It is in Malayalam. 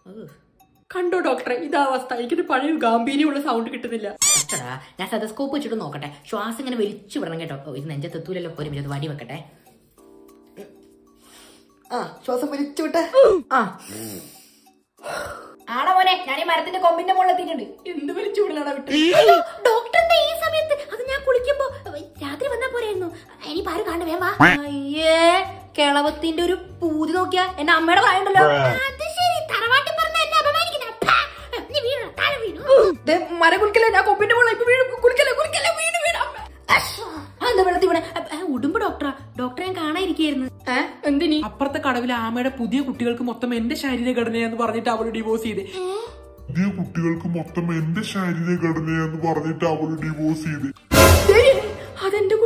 കണ്ടോ ഡോക്ടറെ ഇതാ അവസ്ഥ എനിക്കൊരു പഴയ ഗാംഭീര്യമുള്ള സൗണ്ട് കിട്ടുന്നില്ല ഡോക്ടറാ ഞാൻ സ്റ്റെതസ്കോപ്പ് വെച്ചിട്ട് നോക്കട്ടെ ശ്വാസം ഇങ്ങനെ വലിച്ചു വിടണം കേട്ടോ ഓ, ഇത് നെഞ്ചത്തെത്തൂലല്ലോ ഒരു മിനിറ്റ് വടി വെക്കട്ടെ ആ ശ്വാസം വലിച്ചു വിട്ടെ ആ ആടാ മോനെ ഞാൻ ഈ മരത്തിന്റെ കൊമ്പിന്റെ മുകളിൽ എത്തിയിട്ടുണ്ട് എന്ത് വലിച്ചു വിടലാടാ വിട്ട് ഡോക്ടറിന്റെ ഈ സമയത്ത് അത് ഞാൻ കുളിക്കുമ്പോ രാത്രി വന്നാ പോരായിരുന്നു ഇനി പാര് കാണു വേവാ അയ്യേ കിളവത്തിന്റെ ഒരു പൂതി നോക്കിയാ എന്റെ അമ്മയുടെ പ്രായമുണ്ടല്ലോ അത് ശരി തറവാട്ടിൽ പറഞ്ഞ എന്നെ അപമാനിക്കുന്ന അപ്പാ. നീ വീണോ താഴെ വീണു ദേ, മരം കുളിക്കല്ലേ ഞാൻ കൊമ്പിന്റെ മുകളിൽ ഇപ്പൊ വീഴും കുളിക്കല്ലേ കുളിക്കല്ലേ വീണ് വീണ് അമ്മ. അശ്ശോ. ആ, എന്താ വെള്ളത്തിൽ വീണെ? അ, ആ, ഉടുമ്പ് ഡോക്ടറാ ഡോക്ടറെ ഞാൻ കാണാതിരിക്കായിരുന്നു ഏഹ് എന്തിനി അപ്പുറത്തെ കടവിലെ ആമയുടെ പുതിയ കുട്ടികൾക്ക് മൊത്തം എന്റെ ശരീരഘടനയെന്ന് പറഞ്ഞിട്ട് അവള് ഡിവോഴ്സ് ചെയ്ത് പുതിയ കുട്ടികൾക്ക് മൊത്തം എന്റെ ശരീരഘടനയെന്ന് പറഞ്ഞിട്ട് അവള് ഡിവോഴ്സ് ചെയ്ത് അതെന്റെ